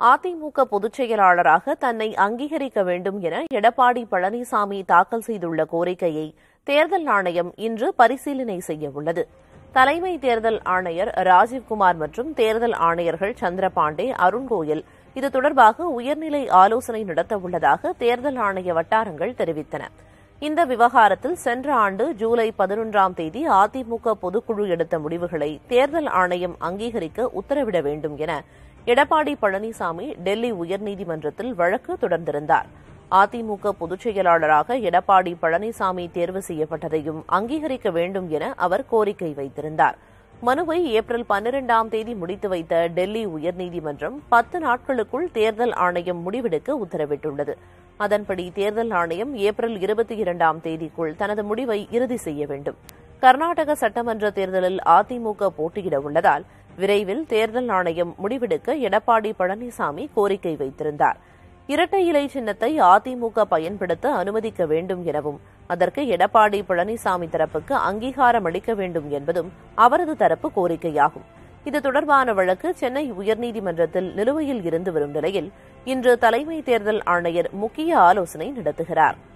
அதிமுக பொதுச் செயலாளராக தன்னை அங்கீகரிக்க வேண்டும் என எடப்பாடி பழனிசாமி தாக்கல் செய்துள்ள கோரிக்கையை தேர்தல் ஆணையம் இன்று பரிசீலனை செய்ய உள்ளது தலைமை தேர்தல் ஆணையர் ராஜீவ்குமார் மற்றும் தேர்தல் ஆணையர்கள் சந்திரபாண்டே அருண்கோயல் இது தொடர்பாக உயர்நிலை ஆலோசனை நடத்த உள்ளதாக தேர்தல் ஆணைய வட்டாரங்கள் தெரிவித்தன இந்த விவகாரத்தில் சென்ற ஆண்டு ஜூலை பதினொன்றாம் தேதி அதிமுக பொதுக்குழு எடுத்த முடிவுகளை தேர்தல் ஆணையம் அங்கீகரிக்க உத்தரவிட வேண்டும் என எடப்பாடி பழனிசாமி டெல்லி உயர்நீதிமன்றத்தில் வழக்கு தொடர்ந்திருந்தார் அதிமுக பொதுச் செயலாளராக எடப்பாடி பழனிசாமி தேர்வு செய்யப்பட்டதையும் அங்கீகரிக்க வேண்டும் என அவர் கோரிக்கை வைத்திருந்தார் மனுவை ஏப்ரல் பன்னிரண்டாம் தேதி முடித்து வைத்த டெல்லி உயர்நீதிமன்றம் பத்து நாட்களுக்குள் தேர்தல் ஆணையம் முடிவெடுக்க உத்தரவிட்டுள்ளது அதன்படி தேர்தல் ஆணையம் ஏப்ரல் இருபத்தி இரண்டாம் தேதிக்குள் தனது முடிவை இறுதி செய்ய வேண்டும் கர்நாடக சட்டமன்ற தேர்தலில் அதிமுக போட்டியிட உள்ளதால் விரைவில் தேர்தல் ஆணையம் முடிவெடுக்க எடப்பாடி பழனிசாமி கோரிக்கை வைத்திருந்தார் இரட்டை இலை சின்னத்தை அதிமுக பயன்படுத்த அனுமதிக்க வேண்டும் எனவும் அதற்கு எடப்பாடி பழனிசாமி தரப்புக்கு அங்கீகாரம் அளிக்க வேண்டும் என்பதும் அவரது தரப்பு கோரிக்கையாகும் இது தொடர்பான வழக்கு சென்னை உயர்நீதிமன்றத்தில் நிலுவையில் இருந்து வரும் நிலையில் இன்று தலைமை தேர்தல் ஆணையர் முக்கிய ஆலோசனை நடத்துகிறார்